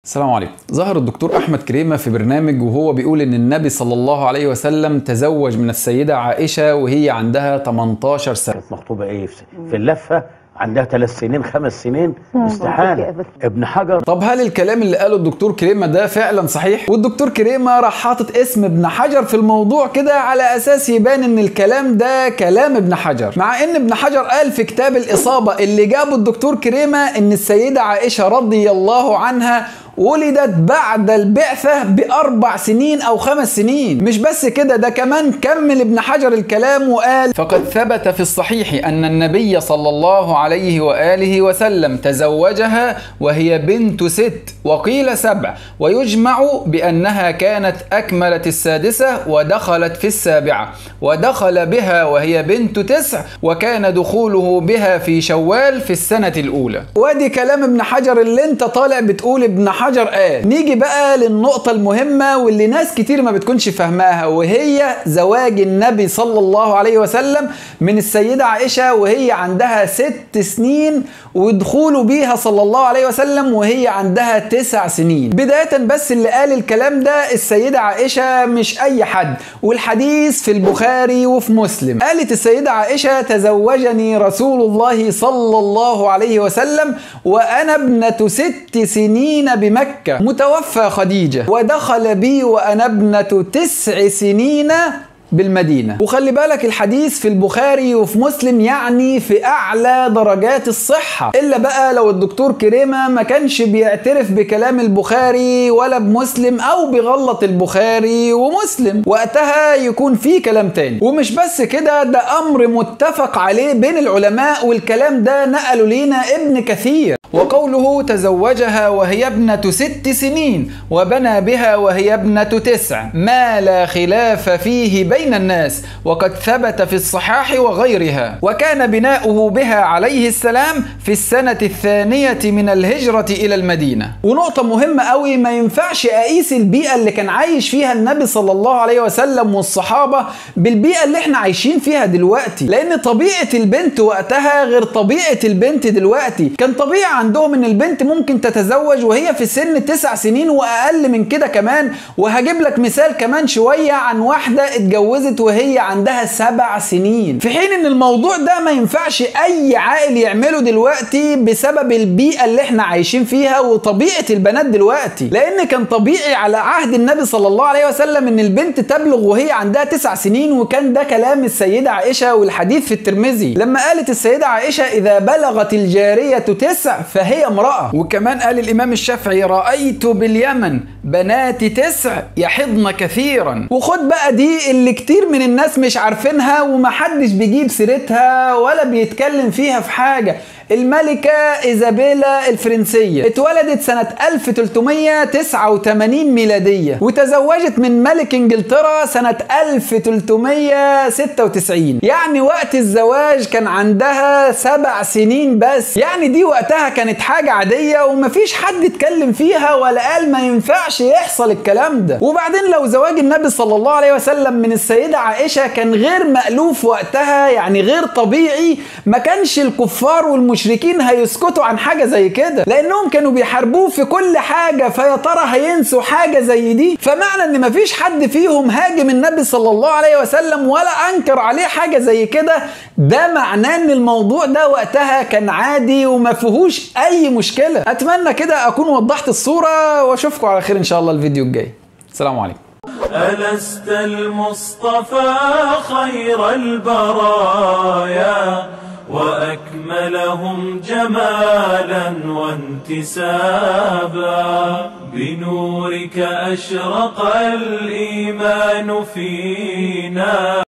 السلام عليكم ظهر الدكتور احمد كريمه في برنامج وهو بيقول ان النبي صلى الله عليه وسلم تزوج من السيده عائشه وهي عندها 18 سنه كانت مخطوبه ايه في في اللفه عندها ثلاث سنين خمس سنين مم. استحاله أبدا. ابن حجر طب هل الكلام اللي قاله الدكتور كريمه ده فعلا صحيح والدكتور كريمه راح حاطط اسم ابن حجر في الموضوع كده على اساس يبان ان الكلام ده كلام ابن حجر مع ان ابن حجر قال في كتاب الاصابه اللي جابه الدكتور كريمه ان السيده عائشه رضي الله عنها ولدت بعد البعثة بأربع سنين أو خمس سنين مش بس كده ده كمان كمل ابن حجر الكلام وقال فقد ثبت في الصحيح أن النبي صلى الله عليه وآله وسلم تزوجها وهي بنت ست وقيل سبع ويجمع بأنها كانت أكملت السادسة ودخلت في السابعة ودخل بها وهي بنت تسع وكان دخوله بها في شوال في السنة الأولى وادي كلام ابن حجر اللي انت طالع بتقول ابن حجر قال نيجي بقى للنقطة المهمة واللي ناس كتير ما بتكونش فاهماها وهي زواج النبي صلى الله عليه وسلم من السيدة عائشة وهي عندها ست سنين ودخوله بيها صلى الله عليه وسلم وهي عندها تسع سنين بداية بس اللي قال الكلام ده السيدة عائشة مش أي حد والحديث في البخاري وفي مسلم قالت السيدة عائشة تزوجني رسول الله صلى الله عليه وسلم وأنا ابنة ست سنين بمكة متوفى خديجة ودخل بي وأنا ابنة تسع سنين بالمدينة وخلي بالك الحديث في البخاري وفي مسلم يعني في أعلى درجات الصحة إلا بقى لو الدكتور كريمة ما كانش بيعترف بكلام البخاري ولا بمسلم أو بيغلط البخاري ومسلم وقتها يكون في كلام تاني ومش بس كده ده أمر متفق عليه بين العلماء والكلام ده نقله لينا ابن كثير وقوله تزوجها وهي ابنة ست سنين وبنى بها وهي ابنة تسع ما لا خلاف فيه بين الناس وقد ثبت في الصحاح وغيرها وكان بناؤه بها عليه السلام في السنة الثانية من الهجرة إلى المدينة ونقطة مهمة قوي ما ينفعش أقيس البيئة اللي كان عايش فيها النبي صلى الله عليه وسلم والصحابة بالبيئة اللي احنا عايشين فيها دلوقتي لأن طبيعة البنت وقتها غير طبيعة البنت دلوقتي كان طبيعي عندهم ان البنت ممكن تتزوج وهي في سن تسع سنين واقل من كده كمان وهجيب لك مثال كمان شوية عن واحدة اتجوزت وهي عندها سبع سنين في حين ان الموضوع ده ما ينفعش اي عاقل يعمله دلوقتي بسبب البيئة اللي احنا عايشين فيها وطبيعة البنات دلوقتي لان كان طبيعي على عهد النبي صلى الله عليه وسلم ان البنت تبلغ وهي عندها تسع سنين وكان ده كلام السيدة عائشة والحديث في الترمذي لما قالت السيدة عائشة اذا بلغت الجارية تسع فهي امرأة وكمان قال الامام الشافعي رأيت باليمن بنات تسع يحضن كثيرا وخد بقى دي اللي كتير من الناس مش عارفينها ومحدش بيجيب سيرتها ولا بيتكلم فيها في حاجة الملكة إيزابيلا الفرنسية اتولدت سنة 1389 ميلادية وتزوجت من ملك إنجلترا سنة 1396 يعني وقت الزواج كان عندها سبع سنين بس يعني دي وقتها كانت حاجة عادية ومفيش حد اتكلم فيها ولا قال ما ينفعش يحصل الكلام ده وبعدين لو زواج النبي صلى الله عليه وسلم من السيدة عائشة كان غير مألوف وقتها يعني غير طبيعي ما كانش الكفار والمشركين هيسكتوا عن حاجة زي كده لأنهم كانوا بيحاربوه في كل حاجة فيا ترى هينسوا حاجة زي دي فمعنى إن مفيش حد فيهم هاجم النبي صلى الله عليه وسلم ولا أنكر عليه حاجة زي كده ده معناه إن الموضوع ده وقتها كان عادي وما فيهوش أي مشكلة أتمنى كده أكون وضحت الصورة وأشوفكم على خير إن شاء الله الفيديو الجاي السلام عليكم ألست المصطفى خير البرايا وأكملهم جمالا وانتسابا بنورك أشرق الإيمان فينا